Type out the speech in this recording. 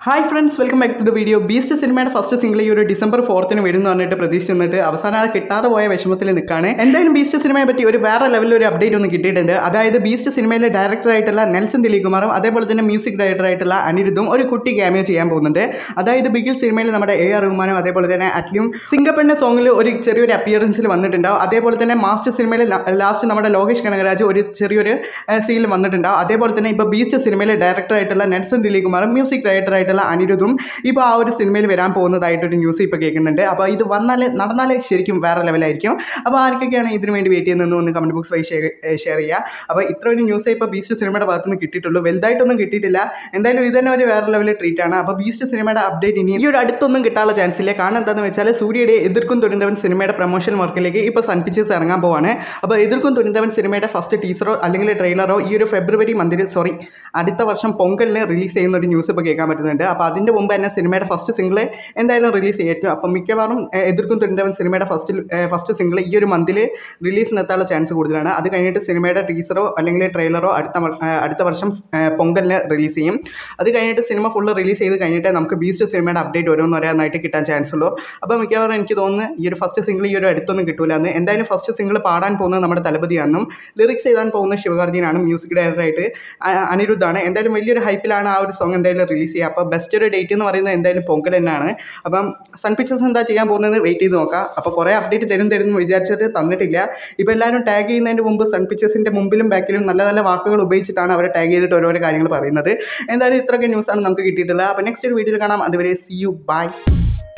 hi friends welcome back to the video Beast സിനിമയുടെ first single ഈ ഒരു December ഫോർത്തിന് വരും എന്ന് പറഞ്ഞിട്ട് പ്രതീക്ഷ നിന്നിട്ട് അവസാനം അത് കിട്ടാതെ പോയ വിഷമത്തിൽ നിൽക്കുകയാണ് എന്തായാലും ബീസ്റ്റ് സിനിമയെ പറ്റി ഒരു വേറെ ലെവലിൽ ഒരു അപ്ഡേറ്റ് ഒന്ന് കിട്ടിയിട്ടുണ്ട് അതായത് ബീസ്റ്റ് സിനിമയിലെ ഡയറക്ടറായിട്ടുള്ള നെൽസൺ ദിലീപ് കുമാറും അതേപോലെ തന്നെ മ്യൂസിക് ഡയറക്ടറായിട്ടുള്ള അനിരുദ്ധും ഒരു കുട്ടി ക്യാമിയോ ചെയ്യാൻ പോകുന്നുണ്ട് അതായത് ബിഗിൽ സിനിമയിൽ നമ്മുടെ എ ആർ റഹ്മാനും അതേപോലെ തന്നെ അറ്റ്ലിയും സിംഗപ്പണ്ണ സോങ്ങിൽ ഒരു ചെറിയൊരു അപ്പിയറൻസിൽ വന്നിട്ടുണ്ടാവും അതേപോലെ തന്നെ മാസ്റ്റർ സിനിമയിൽ ലാസ്റ്റ് നമ്മുടെ ലോകേഷ് കനകരാജ് ഒരു ചെറിയൊരു സീനിൽ വന്നിട്ടുണ്ടാവും അതേപോലെ തന്നെ ഇപ്പോൾ ബീസ്റ്റ് സിനിമയിലെ ഡയറക്ടറായിട്ടുള്ള നെൽസൺ ദിലീപ് കുമാറും മ്യൂസിക് ഡയറക്ടറായിട്ടുള്ള അനിരുദ്ധും ഇപ്പോൾ ആ ഒരു സിനിമയിൽ വരാൻ പോകുന്നതായിട്ടൊരു ന്യൂസ് ഇപ്പോൾ കേൾക്കുന്നുണ്ട് അപ്പോൾ ഇത് വന്നാൽ നടന്നാൽ ശരിക്കും വേറെ ലെവലായിരിക്കും അപ്പോൾ ആർക്കൊക്കെയാണ് ഇതിനു വേണ്ടി വെയിറ്റ് ചെയ്യുന്നതെന്ന് ഒന്ന് കമൻറ്റ് ബോക്സ് വഴി ഷെയർ ചെയ്യുക അപ്പോൾ ഇത്ര ഒരു ന്യൂസേ ഇപ്പോൾ ബീസ്റ്റ് സിനിമയുടെ ഭാഗത്ത് നിന്ന് കിട്ടിയിട്ടുള്ളൂ വലുതായിട്ടൊന്നും കിട്ടിയിട്ടില്ല എന്തായാലും ഇത് തന്നെ ഒരു വേറെ ലെവലിൽ ട്രീറ്റ് ആണ് അപ്പോൾ ബീസ്റ്റ് സിനിമയുടെ അപ്ഡേറ്റ് ഇനി ഈ ഒരു അടുത്തൊന്നും കിട്ടാനുള്ള ചാൻസ് ഇല്ല കാരണം എന്താണെന്ന് വെച്ചാൽ സൂര്യയുടെ എതിർക്കും തുരിന്തവൻ സിനിമയുടെ പ്രൊമോഷൻ വർക്കിലേക്ക് ഇപ്പോൾ സൺ പിക്ചേഴ്സ് ഇറങ്ങാൻ പോവാണ് അപ്പോൾ എതിർക്കും തുരിന്തവൻ സിനിമയുടെ ഫസ്റ്റ് ടീസറോ അല്ലെങ്കിൽ ട്രെയിലറോ ഈ ഒരു ഫെബ്രുവരി മന്തിൽ സോറി അടുത്ത വർഷം പൊങ്കലിന് റിലീസ് ചെയ്യുന്ന ഒരു ന്യൂസ് ഇപ്പോൾ കേൾക്കാൻ പറ്റുന്നുണ്ട് അപ്പോൾ അതിൻ്റെ മുമ്പ് തന്നെ സിനിമയുടെ ഫസ്റ്റ് സിംഗിൾ എന്തായാലും റിലീസ് ചെയ്യായിരിക്കും അപ്പം മിക്കവാറും ഏഹ്, എതിർക്കും തുരിന്തവൻ സിനിമയുടെ ഫസ്റ്റ് ഫസ്റ്റ് സിംഗിൾ ഈ ഒരു മന്തിൽ റിലീസിനെത്താനുള്ള ചാൻസ് കൂടുതലാണ് അത് കഴിഞ്ഞിട്ട് സിനിമയുടെ ടീസറോ അല്ലെങ്കിൽ ട്രെയിലറോ അടുത്ത വർ- ഏഹ്, അടുത്ത വർഷം ഏഹ്, പൊങ്കലിന് റിലീസ് ചെയ്യും അത് കഴിഞ്ഞിട്ട് സിനിമ ഫുള്ള് റിലീസ് ചെയ്ത് കഴിഞ്ഞിട്ട് നമുക്ക് ബീസ്റ്റ് സിനിമയുടെ അപ്ഡേറ്റ് ഓരോന്നോരോന്നായിട്ട് കിട്ടാൻ ചാൻസ് ഉള്ളൂ അപ്പോൾ മിക്കവാറും എനിക്ക് തോന്നുന്നു ഈ ഒരു ഫസ്റ്റ് സിംഗിൾ ഈ ഒരു അടുത്തൊന്നും കിട്ടൂല എന്ന് എന്തായാലും ഫസ്റ്റ് സിംഗിൾ പാടാൻ പോകുന്നത് നമ്മുടെ തലപതിയാണെന്നും ലിറിക്സ് എഴുതാൻ പോകുന്ന ശിവകാർത്തിനാണ് മ്യൂസിക് ഡയറക്ടറായിട്ട് അ- അനിരുദ്ധാണ് എന്തായാലും വലിയൊരു ഹൈപ്പിലാണ് ആ ഒരു സോങ് എന്തായാലും റിലീസ് ചെയ്യുക അപ്പോൾ ബെസ്റ്റ് ഒരു ഡേറ്റ് എന്ന് പറയുന്നത് എന്തായാലും പൊങ്കൽ തന്നെയാണ് അപ്പം സൺ പിക്ചേഴ്സ് എന്താ ചെയ്യാൻ പോകുന്നത് വെയിറ്റ് ചെയ്ത് നോക്കാം അപ്പോൾ കുറേ അപ്ഡേറ്റ് തരും തരും എന്ന് വിചാരിച്ചിട്ട് തന്നിട്ടില്ല ഇപ്പോൾ എല്ലാവരും ടാഗ് ചെയ്യുന്നതിന് മുമ്പ് സൺ പിക്ചേഴ്സിൻ്റെ മുമ്പിലും ബാക്കിലും നല്ല നല്ല വാക്കുകൾ ഉപയോഗിച്ചിട്ടാണ് അവരെ ടാഗ് ചെയ്തിട്ട് ഓരോരോ കാര്യങ്ങൾ പറയുന്നത് എന്തായാലും ഇത്രയൊക്കെ ന്യൂസാണ് നമുക്ക് കിട്ടിയിട്ടുള്ളത് അപ്പോൾ നെക്സ്റ്റ് ഒരു വീഡിയോയിൽ കാണാം അതുവരെ സി യു ബൈ